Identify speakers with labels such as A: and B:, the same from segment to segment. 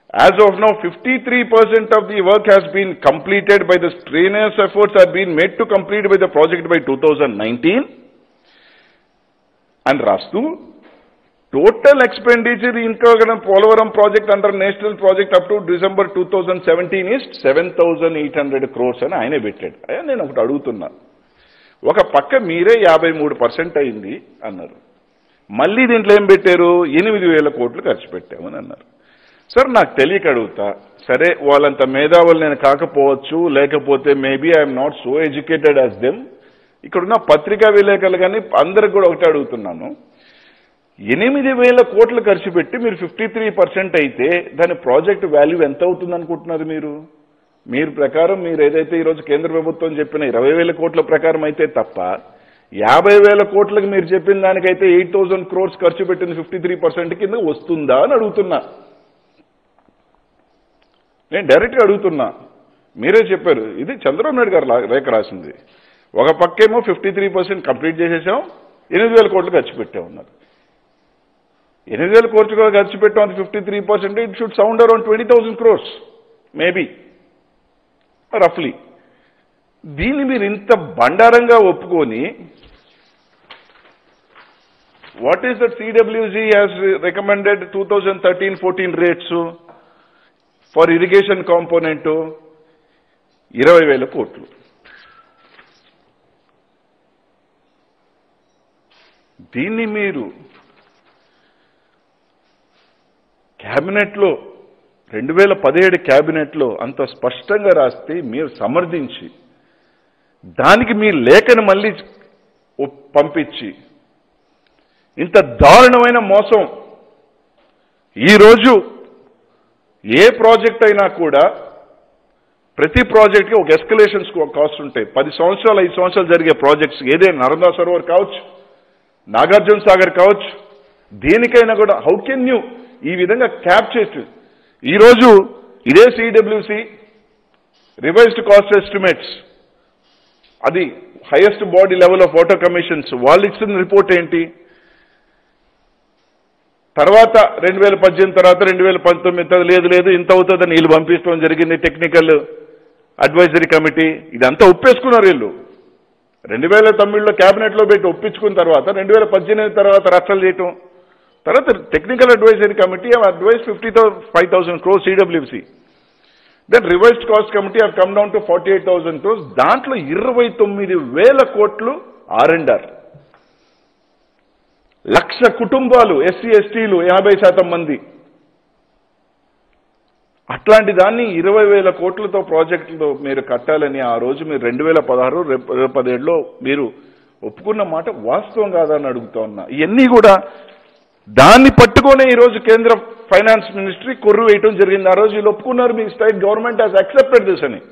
A: As of now, 53% of the work has been completed by the strenuous efforts have been made to complete by the project by 2019. And రాస్తూ total expenditure ఇంకా Polavaram project under national project up to December two thousand seventeen is seven thousand eight hundred crores అని ఆయనే పెట్టాడు అయ్యా నేను ఒకటి అడుగుతున్నా ఒక పక్క మీరే యాభై మూడు పర్సెంట్ అయింది అన్నారు మళ్ళీ దీంట్లో ఏం పెట్టారు ఎనిమిది వేల కోట్లు ఖర్చు పెట్టామని అన్నారు సార్ నాకు తెలియక అడుగుతా సరే వాళ్ళంత మేధావులు నేను కాకపోవచ్చు లేకపోతే maybe I'm not so educated as them ఇక్కడున్న పత్రికా విలేకరులు కానీ అందరికి కూడా ఒకటే అడుగుతున్నాను ఎనిమిది వేల కోట్లు ఖర్చు పెట్టి మీరు ఫిఫ్టీ త్రీ పర్సెంట్ అయితే దాని ప్రాజెక్ట్ వాల్యూ ఎంత అవుతుంది అనుకుంటున్నారు మీరు మీరు ప్రకారం మీరు ఏదైతే ఈరోజు కేంద్ర ప్రభుత్వం చెప్పిన ఇరవై వేల కోట్ల ప్రకారం అయితే తప్ప యాభై వేల కోట్లకు మీరు చెప్పిన దానికైతే ఎయిట్ థౌసండ్ క్రోర్స్ ఖర్చు పెట్టింది ఫిఫ్టీ త్రీ పర్సెంట్ కింద వస్తుందా అని అడుగుతున్నా నేను డైరెక్ట్గా అడుగుతున్నా మీరే చెప్పారు ఇది చంద్రబాబు నాయుడు గారు లా- రేఖ రాసింది ఒక పక్కేమో ఫిఫ్టీ త్రీ పర్సెంట్ కంప్లీట్ చేసేసాం ఎనిమిది వేల కోట్లు ఖర్చు పెట్టామన్నారు ఎనిమిది వేల కోట్లు ఖర్చు పెట్టాం అది fifty three percent it should sound around twenty thousand crores maybe రఫ్లీ దీన్ని మీరు ఇంత బండారంగా ఒప్పుకొని what is that CWG has recommended two thousand thirteen fourteen rates for irrigation component ఇరవై వేల కోట్లు దీన్ని మీరు క్యాబినెట్లో రెండు వేల పదిహేడు క్యాబినెట్లో అంత స్పష్టంగా రాస్తే మీరు సమర్థించి దానికి మీ లేఖను మళ్ళీ ఒప్- పంపించి ఇంత దారుణమైన మోసం ఈరోజు ఏ ప్రాజెక్ట్ అయినా కూడా ప్రతి ప్రాజెక్ట్కి ఒక ఎస్కలేషన్స్ కాస్ట్ ఉంటాయి పది సంవత్సరాలు ఐదు సంవత్సరాలు జరిగే ప్రాజెక్ట్స్ ఏదైనా నర్మదా సరోవర్ కావచ్చు నాగార్జున సాగర్ కావచ్చు దేనికైనా కూడా హౌ కెన్ యూ ఈ విధంగా క్యాప్ చేసి ఈరోజు ఇదే సిడబ్ల్యూసి రివైజ్డ్ కాస్ట్ ఎస్టిమేట్స్ అది highest body level of water commissions వాళ్ళు ఇచ్చిన రిపోర్ట్ ఏంటి తర్వాత రెండు వేల పద్దెనిమిది తర్వాత రెండు వేల పంతొమ్మిది తర్వాత లేదు లేదు ఇంత అవుతుందని వీళ్ళు పంపించడం జరిగింది టెక్నికల్ అడ్వైజరీ కమిటీ ఇదంతా ఒప్పేసుకున్నారు వీళ్ళు రెండు వేల తొమ్మిదిలో క్యాబినెట్లో పెట్టి ఒప్పించుకున్న తర్వాత రెండు వేల పద్దెనిమిది తర్వాత రచ్చలు చేయటం తర్వాత technical advisory committee advise fifty five thousand crores CWC then revised cost committee have come down to forty eight thousand crores దాంట్లో ఇరవై తొమ్మిది వేల కోట్లు ఆర్ అండ్ ఆర్ లక్ష కుటుంబాలు ఎస్సీ ఎస్టీలు యాభై శాతం మంది అట్లాంటి దాన్ని ఇరవై వేల కోట్లతో ప్రాజెక్టులతో మీరు కట్టాలని ఆ రోజు మీరు రెండు వేల పదహారు రేపు పదిహేడులో మీరు ఒప్పుకున్న మాట వాస్తవం కాదని అడుగుతా ఉన్నా ఇవన్నీ కూడా దాన్ని పట్టుకొనే ఈరోజు కేంద్ర ఫైనాన్స్ మినిస్ట్రీ కొర్రు వేయటం జరిగింది ఆ రోజు వీళ్ళు ఒప్పుకున్నారు మీ state government has accepted this అని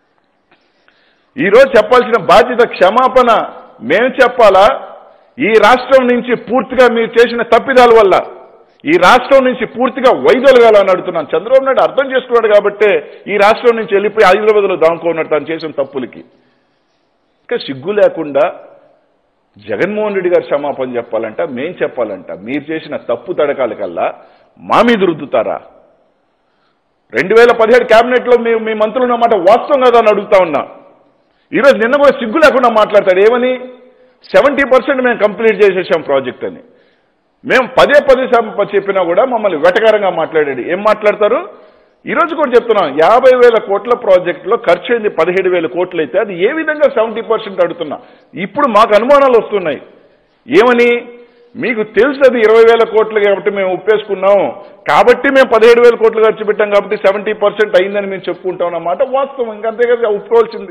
A: ఈ రోజు చెప్పాల్సిన బాధ్యత క్షమాపణ మేము చెప్పాలా ఈ రాష్ట్రం నుంచి పూర్తిగా మీరు చేసిన తప్పిదాల వల్ల ఈ రాష్ట్రం నుంచి పూర్తిగా వైదొలగాలని అడుగుతున్నాను చంద్రబాబు నాయుడు అర్థం చేసుకున్నాడు కాబట్టే ఈ రాష్ట్రం నుంచి వెళ్ళిపోయి హైదరాబాద్లో దాముకున్నాడు తాను చేసిన తప్పులకి ఇంకా సిగ్గు లేకుండా జగన్మోహన్ రెడ్డి గారు క్షమాపణ చెప్పాలంట మేం చెప్పాలంట మీరు చేసిన తప్పు తడకాల కల్లా మా మీద రుద్దుతారా రెండు వేల పదిహేడు క్యాబినెట్లో మీ మీ మంత్రులు ఉన్నమాట వాస్తవం కదా అని అడుగుతా ఉన్నా ఈరోజు నిన్న కూడా సిగ్గు లేకుండా మాట్లాడతాడు ఏమని సెవెంటీ పర్సెంట్ మేము కంప్లీట్ చేసేసాం ప్రాజెక్ట్ అని మేము పదే పదే సం- చెప్పినా కూడా మమ్మల్ని వెటకారంగా మాట్లాడాడు ఏం మాట్లాడతారు ఈ రోజు కూడా చెప్తున్నాం యాభై వేల కోట్ల ప్రాజెక్టులో ఖర్చు అయింది పదిహేడు వేల కోట్లు అయితే అది ఏ విధంగా సెవెంటీ పర్సెంట్ అడుగుతున్నా ఇప్పుడు మాకు అనుమానాలు వస్తున్నాయి ఏమని మీకు తెలుసు అది ఇరవై వేల కోట్లు కాబట్టి మేము ఒప్పేసుకున్నాం కాబట్టి మేము పదిహేడు వేల కోట్లు ఖర్చు పెట్టాం కాబట్టి సెవెంటీ పర్సెంట్ అయిందని మేము చెప్పుకుంటాం అన్నమాట వాస్తవం ఇంకంతే కదా ఒప్పుకోవాల్సింది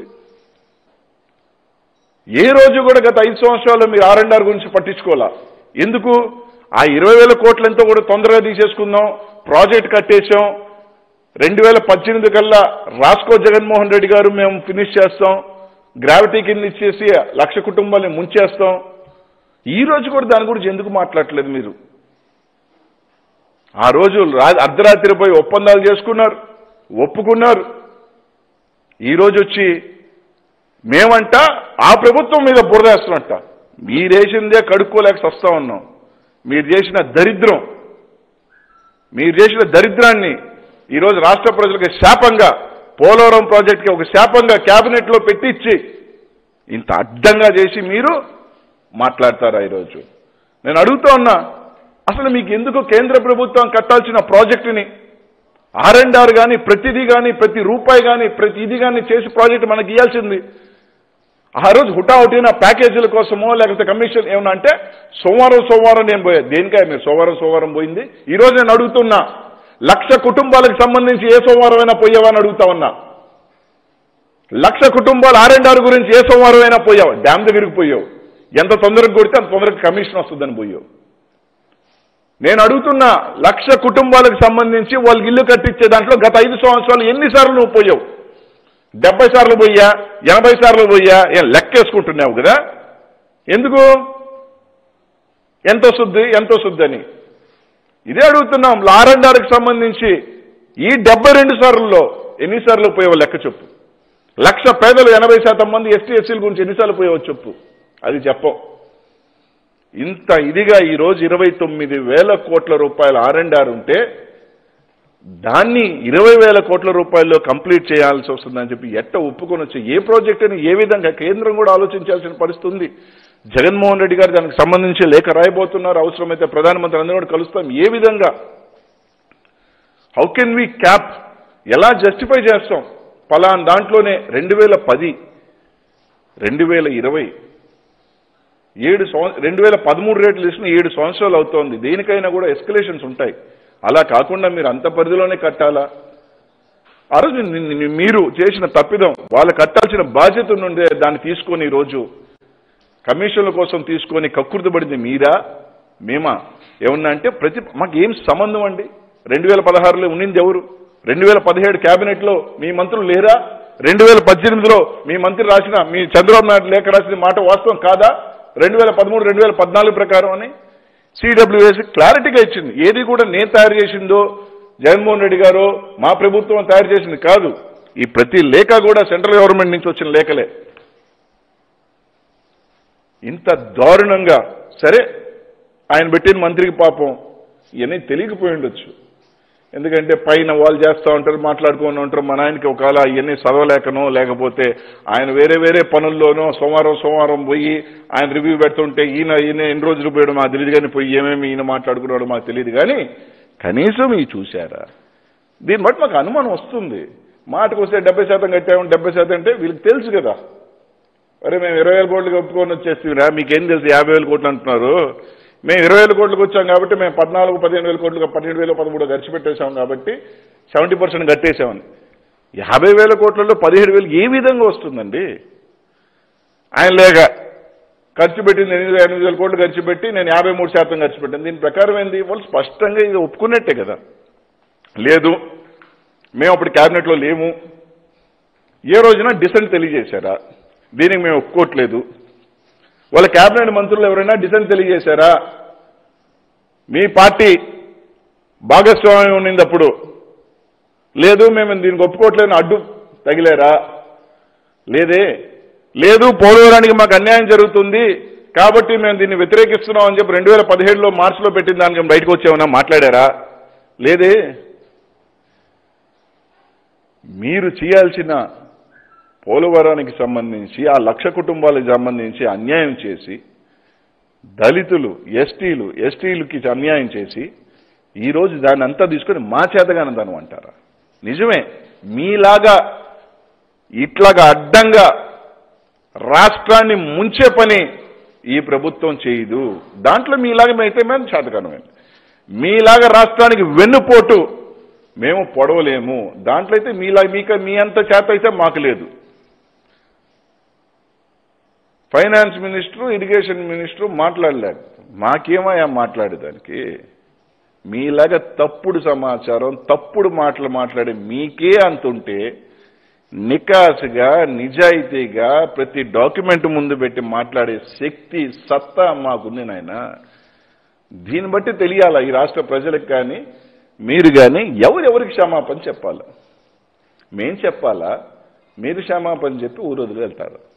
A: ఏ రోజు కూడా గత ఐదు సంవత్సరాల్లో మీరు ఆర్ అండ్ ఆర్ గురించి పట్టించుకోవాలా ఎందుకు ఆ ఇరవై వేల కోట్లు ఎంతో కూడా తొందరగా తీసేసుకుందాం ప్రాజెక్ట్ కట్టేసాం రెండు వేల పద్దెనిమిది కల్లా రాస్కో జగన్మోహన్ రెడ్డి గారు మేము ఫినిష్ చేస్తాం గ్రావిటీ కింద ఇచ్చేసి లక్ష కుటుంబాలని ముంచేస్తాం ఈ రోజు కూడా దాని గురించి ఎందుకు మాట్లాడట్లేదు మీరు ఆ రోజు రా- అర్ధరాత్రి పోయి ఒప్పందాలు చేసుకున్నారు ఒప్పుకున్నారు ఈ రోజు వచ్చి మేమంట ఆ ప్రభుత్వం మీద బురదేస్తున్నట్ట మీరేసిందే కడుక్కోలేక సస్తా ఉన్నాం మీరు చేసిన దరిద్రం మీరు చేసిన దరిద్రాన్ని ఈ రోజు రాష్ట్ర ప్రజలకు శాపంగా పోలవరం ప్రాజెక్ట్కి ఒక శాపంగా కేబినెట్ లో పెట్టించి ఇంత అడ్డంగా చేసి మీరు మాట్లాడతారా ఈరోజు నేను అడుగుతా ఉన్నా అసలు మీకు ఎందుకు కేంద్ర ప్రభుత్వం కట్టాల్సిన ప్రాజెక్టుని ఆర్ అండ్ ఆర్ కానీ ప్రతిదీ కానీ ప్రతి రూపాయి కానీ ప్రతి ఇది కానీ చేసి ప్రాజెక్టు మనకి ఇవ్వాల్సింది ఆ రోజు హుటాహుటిన ప్యాకేజీల కోసమో లేకపోతే కమిషన్ ఏమన్నా అంటే సోమవారం సోమవారం నేను పోయా దేనికాయ మీరు సోమవారం సోమవారం పోయింది ఈ రోజు నేను అడుగుతున్నా లక్ష కుటుంబాలకు సంబంధించి ఏ సోమవారం అయినా పోయావా అని అడుగుతా ఉన్నా లక్ష కుటుంబాలు ఆర్ అండ్ ఆర్ గురించి ఏ సోమవారం అయినా పోయావు డ్యామ్ దగ్గరికి పోయావు ఎంత తొందరగా కొడితే అంత తొందరగా కమిషన్ వస్తుందని పోయావు నేను అడుగుతున్నా లక్ష కుటుంబాలకు సంబంధించి వాళ్ళకి ఇల్లు కట్టించే దాంట్లో గత ఐదు సంవత్సరాలు ఎన్నిసార్లు నువ్వు పోయావు డెబ్బై సార్లు పోయా ఎనభై సార్లు పోయా ఏం లెక్కేసుకుంటున్నావు కదా ఎందుకు ఎంత శుద్ధి ఎంతో శుద్ధి అని ఇదే అడుగుతున్నాం లారండార్కి సంబంధించి ఈ డెబ్బై రెండు సార్లలో ఎన్నిసార్లు పోయావో లెక్క చెప్పు లక్ష పేదలు ఎనభై శాతం మంది ఎస్టీ ఎస్సీల గురించి ఎన్నిసార్లు పోయావో చెప్పు అది చెప్పం ఇంత ఇదిగా ఈ రోజు ఇరవై తొమ్మిది వేల కోట్ల రూపాయల ఆర్ అండ్ ఆర్ ఉంటే దాన్ని ఇరవై వేల కోట్ల రూపాయల్లో కంప్లీట్ చేయాల్సి వస్తుందని చెప్పి ఎట్ట ఒప్పుకొని వచ్చి ఏ ప్రాజెక్ట్ అని ఏ విధంగా కేంద్రం కూడా ఆలోచించాల్సిన పరిస్థితి ఉంది జగన్మోహన్ రెడ్డి గారు దానికి సంబంధించి లేఖ రాయబోతున్నారు అవసరమైతే ప్రధానమంత్రి అందరూ కూడా కలుస్తాం ఏ విధంగా హౌ కెన్ వి క్యాప్ ఎలా జస్టిఫై చేస్తాం పలాన్ దాంట్లోనే రెండు వేల పది రెండు వేల ఇరవై ఏడు సంవ- రెండు వేల పదమూడు రేట్లు ఇచ్చిన ఏడు సంవత్సరాలు అవుతోంది దేనికైనా కూడా ఎస్కలేషన్స్ ఉంటాయి అలా కాకుండా మీరు అంత పరిధిలోనే కట్టాలా ఆ రోజు ని- ని- మీరు చేసిన తప్పిదం వాళ్ళు కట్టాల్సిన బాధ్యత నుండి దాన్ని తీసుకొని ఈ రోజు కమిషన్ల కోసం తీసుకొని కక్కుర్తిపడింది మీరా మేమా ఏమన్నా అంటే ప్రతి మాకు ఏం సంబంధం అండి రెండు వేల పదహారులో ఉన్నింది ఎవరు రెండు వేల పదిహేడు క్యాబినెట్లో మీ మంత్రులు లేరా రెండు వేల పద్దెనిమిదిలో మీ మంత్రి రాసిన మీ చంద్రబాబు నాయుడు లేఖ రాసిన మాట వాస్తవం కాదా రెండు వేల పదమూడు రెండు వేల పద్నాలుగు ప్రకారం అని సిడబ్ల్యూఎస్ క్లారిటీగా ఇచ్చింది ఏది కూడా నేను తయారు చేసిందో జగన్మోహన్ రెడ్డి గారు మా ప్రభుత్వం తయారు చేసింది కాదు ఈ ప్రతి లేఖ కూడా సెంట్రల్ గవర్నమెంట్ నుంచి వచ్చిన లేఖలే ఇంత దారుణంగా సరే ఆయన పెట్టిన మంత్రికి పాపం ఇవన్నీ తెలియకపోయి ఉండొచ్చు ఎందుకంటే పైన వాళ్ళు చేస్తూ ఉంటారు మాట్లాడుకొని ఉంటారు మన ఆయనకి ఒకవేళ ఇవన్నీ చదవలేకనో లేకపోతే ఆయన వేరే వేరే పనుల్లోనో సోమవారం సోమవారం పోయి ఆయన రివ్యూ పెడుతుంటే ఈయన ఈయన ఎన్ని రోజులు పోయాడు మాకు తెలియదు కానీ పోయి ఏమేమి ఈయన మాట్లాడుకున్నాడో మాకు తెలియదు కానీ కనీసం ఈ చూశారా దీన్ని బట్టి మాకు అనుమానం వస్తుంది మాటకు వస్తే డెబ్బై శాతం కట్టాము డెబ్బై శాతం అంటే వీళ్ళకి తెలుసు కదా అరే మేము ఇరవై వేల కోట్లకి ఒప్పుకొని వచ్చేస్తుందిరా మీకేం తెలుసు యాభై వేల కోట్లు అంటున్నారు మేము ఇరవై వేల కోట్లకు వచ్చాం కాబట్టి మేము పద్నాలుగు పదిహేను వేల కోట్లు పన్నెండు వేల పదమూడు ఖర్చు పెట్టేశాం కాబట్టి సెవెంటీ పర్సెంట్ కట్టేశామని యాభై వేల కోట్లలో పదిహేడు వేలు ఏ విధంగా వస్తుందండి ఆయన లేక ఖర్చు పెట్టింది ఎనిమిది ఎనిమిది వేల కోట్లు ఖర్చు పెట్టి నేను యాభై మూడు శాతం ఖర్చు పెట్టాను దీని ప్రకారం ఏంది వాళ్ళు స్పష్టంగా ఇది ఒప్పుకున్నట్టే కదా లేదు మేము అప్పుడు క్యాబినెట్లో లేము ఏ రోజున డిసెంట్ తెలియజేశారా దీనికి మేము ఒప్పుకోవట్లేదు వాళ్ళ కేబినెట్ మంత్రులు ఎవరైనా డిసెంట్ తెలియజేశారా మీ పార్టీ భాగస్వామ్యం ఉన్నింది అప్పుడు లేదు మేము దీనికి ఒప్పుకోవట్లేని అడ్డు తగిలేరా లేదే లేదు పోలవరానికి మాకు అన్యాయం జరుగుతుంది కాబట్టి మేము దీన్ని వ్యతిరేకిస్తున్నాం అని చెప్పి రెండు వేల పదిహేడులో మార్చిలో పెట్టిన దానికి మేము బయటకు వచ్చామన్నా మాట్లాడారా లేదే మీరు చేయాల్సిన పోలవరానికి సంబంధించి ఆ లక్ష కుటుంబాలకు సంబంధించి అన్యాయం చేసి దళితులు ఎస్టీలు ఎస్టీలకి అన్యాయం చేసి ఈరోజు దాన్ని అంతా తీసుకొని మా చేతగానందనం అంటారా నిజమే మీలాగా ఇట్లాగా అడ్డంగా రాష్ట్రాన్ని ముంచే పని ఈ ప్రభుత్వం చేయదు దాంట్లో మీలాగా అయితే మేము చేతకనమే మీలాగా రాష్ట్రానికి వెన్నుపోటు మేము పొడవలేము దాంట్లో అయితే మీలా మీక మీ అంత చేత అయితే మాకు లేదు ఫైనాన్స్ మినిస్టర్ ఇరిగేషన్ మినిస్టర్ మాట్లాడలేదు మాకేమయ్యా మాట్లాడేదానికి మీలాగా తప్పుడు సమాచారం తప్పుడు మాటలు మాట్లాడే మీకే అంతుంటే నికాసుగా నిజాయితీగా ప్రతి డాక్యుమెంట్ ముందు పెట్టి మాట్లాడే శక్తి సత్తా మాకుంది నాయన దీన్ని బట్టి తెలియాలా ఈ రాష్ట్ర ప్రజలకు కానీ మీరు కానీ ఎవరెవరికి క్షమాపణ చెప్పాలా మేం చెప్పాలా మీరు క్షమాపణ చెప్పి ఊరొదిలి వెళ్తారు